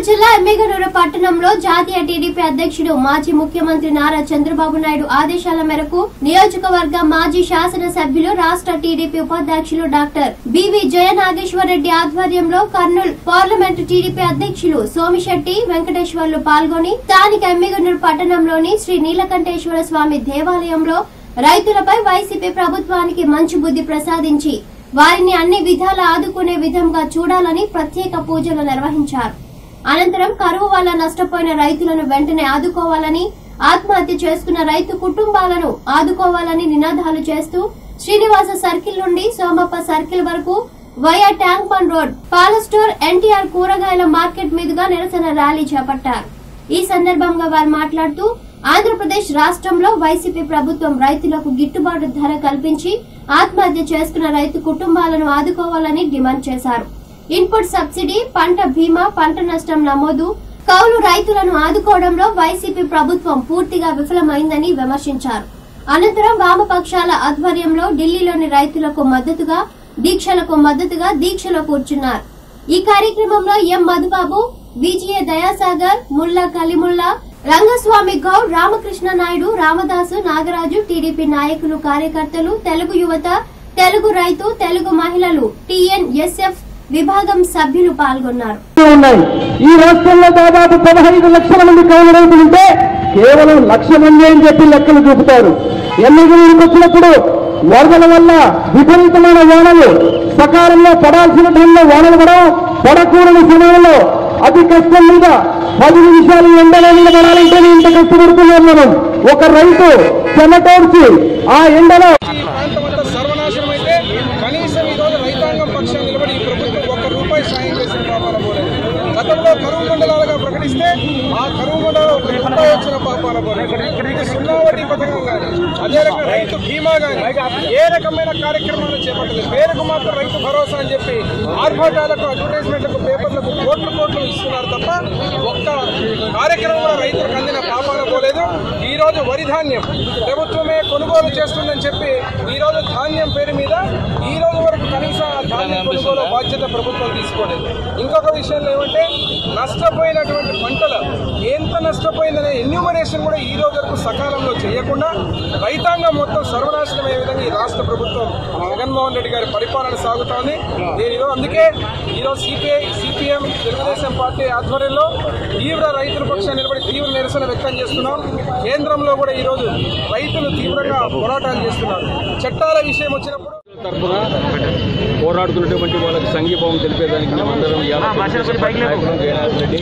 జిల్లా ఎమ్మిగనూరు పట్టణంలో జాతీయ టీడీపీ అధ్యక్షుడు మాజీ ముఖ్యమంత్రి నారా చంద్రబాబు నాయుడు ఆదేశాల మేరకు నియోజకవర్గ మాజీ శాసన సభ్యులు రాష్ట్ర టీడీపీ ఉపాధ్యక్షులు డాక్టర్ బివి జయనాగేశ్వరరెడ్డి ఆధ్వర్యంలో కర్నూలు పార్లమెంటు టీడీపీ అధ్యక్షులు సోమిశెట్టి వెంకటేశ్వర్లు పాల్గొని స్థానిక ఎమ్మిగనూరు పట్టణంలోని శ్రీ నీలకంఠేశ్వర స్వామి దేవాలయంలో రైతులపై వైసీపీ ప్రభుత్వానికి మంచి బుద్ధి ప్రసాదించి వారిని అన్ని విధాల ఆదుకునే విధంగా చూడాలని ప్రత్యేక పూజలు నిర్వహించారు అనంతరం కరువు వల్ల నష్టపోయిన రైతులను వెంటనే ఆదుకోవాలని ఆత్మహత్య చేసుకున్న రైతు కుటుంబాలను ఆదుకోవాలని నినాదాలు చేస్తూ శ్రీనివాస సర్కిల్ నుండి సోమప్ప సర్కిల్ వరకు వయా ట్యాంక్ బండ్ రోడ్ పాల స్టోర్ ఎన్టీఆర్ కూరగాయల మార్కెట్ మీదుగా నిరసన ర్యాలీ చేపట్టారు ఈ సందర్భంగా వారు మాట్లాడుతూ ఆంధ్రప్రదేశ్ రాష్ట్రంలో వైసీపీ ప్రభుత్వం రైతులకు గిట్టుబాటు ధర కల్పించి ఆత్మహత్య చేసుకున్న రైతు కుటుంబాలను ఆదుకోవాలని డిమాండ్ చేశారు ఇన్పుట్ సబ్సిడీ పంట బీమా పంట నష్టం నమోదు కౌలు రైతులను ఆదుకోవడంలో వైసీపీ ప్రభుత్వం పూర్తిగా విఫలమైందని విమర్శించారు అనంతరం వామపక్షాల ఆధ్వర్యంలో ఢిల్లీలోని రైతులకు మద్దతుగా దీక్షలకు మద్దతుగా దీక్షలో కూర్చున్నారు ఈ కార్యక్రమంలో ఎం మధుబాబు విజయ దయాసాగర్ ముల్లా కలిముల్లా రంగస్వామి గౌడ్ రామకృష్ణ నాయుడు రామదాసు నాగరాజు టీడీపీ నాయకులు కార్యకర్తలు తెలుగు యువత తెలుగు రైతు తెలుగు మహిళలు టీఎన్ఎస్ఎఫ్ విభాగం సభ్యులు పాల్గొన్నారు ఉన్నాయి ఈ రాష్ట్రంలో దాదాపు పదహైదు లక్షల మంది కౌలు రైతులుంటే కేవలం లక్ష మంది అని చెప్పి లెక్కలు చూపుతారు ఎన్నికలకు వచ్చినప్పుడు వరదల వల్ల విపరీతమైన వానలు సకాలంలో పడాల్సిన టైంలో వానలు పడవు పడకూడని సమయంలో అతి కష్టం మీద పది నిమిషాలు ఎండలో నిలబడాలంటేనే ఇంత కష్టపడుతున్నాం మనం ఒక రైతు చెమటోడ్చి ఆ ఎండలో ఈ ప్రాంతం అంతా సర్వనాశనం అయితే కనీసం ఈ రోజు రైతాంగం పక్షాన్ని నిలబడి ఈ ప్రభుత్వం ఒక్క రూపాయి సాయం చేసిన పాపాల పోలేదు గతంలో కరువు మండలాలుగా ప్రకటిస్తే ఆ కరువు మండలం ఒక రూపాయి వచ్చిన పాపాల పోలేదు ఇది సున్నా వడ్డీ పథకం కానీ అదే రకంగా రైతు బీమా కానీ ఏ రకమైన కార్యక్రమాలు చేపట్టలేదు పేరుకు మాత్రం రైతు భరోసా అని చెప్పి ఆర్భాటాలకు అడ్వర్టైజ్మెంట్లకు పేపర్లకు కోట్లు కోట్లు ఇస్తున్నారు తప్ప ఒక్క కార్యక్రమం కూడా రైతులకు అందిన పాపాల పోలేదు ఈ రోజు వరి ధాన్యం ప్రభుత్వమే కొనుగోలు చేస్తుందని చెప్పి ఈ రోజు ధాన్యం పేరు మీద ఈ రోజు వరకు కనీసం ఆ ధాన్యం కొనుగోలు బాధ్యత ప్రభుత్వం తీసుకోలేదు ఇంకొక విషయంలో ఏమంటే నష్టపోయినటువంటి పంటలు ఎంత నష్టపోయిందనే ఎన్యూమరేషన్ కూడా ఈ రోజు వరకు సకాలంలో చేయకుండా రైతాంగం మొత్తం సర్వనాశనం అయ్యే విధంగా ఈ రాష్ట్ర ప్రభుత్వం జగన్మోహన్ రెడ్డి గారి పరిపాలన సాగుతోంది నేను ఈరోజు అందుకే ఈరోజు సిపిఐ సిపిఎం తెలుగుదేశం పార్టీ ఆధ్వర్యంలో తీవ్ర రైతుల పక్షాన్ని నిలబడి తీవ్ర నిరసన వ్యక్తం చేస్తున్నాం కేంద్రంలో కూడా ఈరోజు రైతులు తీవ్రంగా పోరాటాలు చేస్తున్నారు చట్టాల విషయం వచ్చినప్పుడు తరఫున పోరాడుతున్నటువంటి వాళ్ళకి సంఘీభావం తెలిపేదానికి మేమందరం ఇవాళ తెలుగుదేశం పార్టీ నాయకులు జయనాథ్ రెడ్డి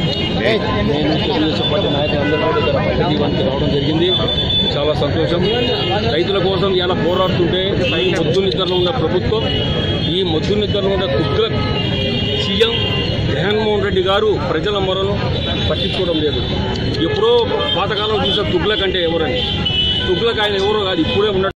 నేను తెలుగుదేశం పార్టీ నాయకులందరూ కూడా ఇక్కడ ప్రతివానికి రావడం జరిగింది చాలా సంతోషం రైతుల కోసం ఇలా పోరాడుతుంటే ఈ మొద్దు నిద్రలో ఉన్న ప్రభుత్వం ఈ మొద్దు నిద్రలో ఉన్న తుగ్ల సీఎం జగన్మోహన్ రెడ్డి గారు ప్రజల మొరను పట్టించుకోవడం లేదు ఎప్పుడో పాతకాలం చూసిన తుగ్లక్ అంటే ఎవరని తుగ్లక్ ఆయన ఎవరో కాదు ఇప్పుడే ఉన్న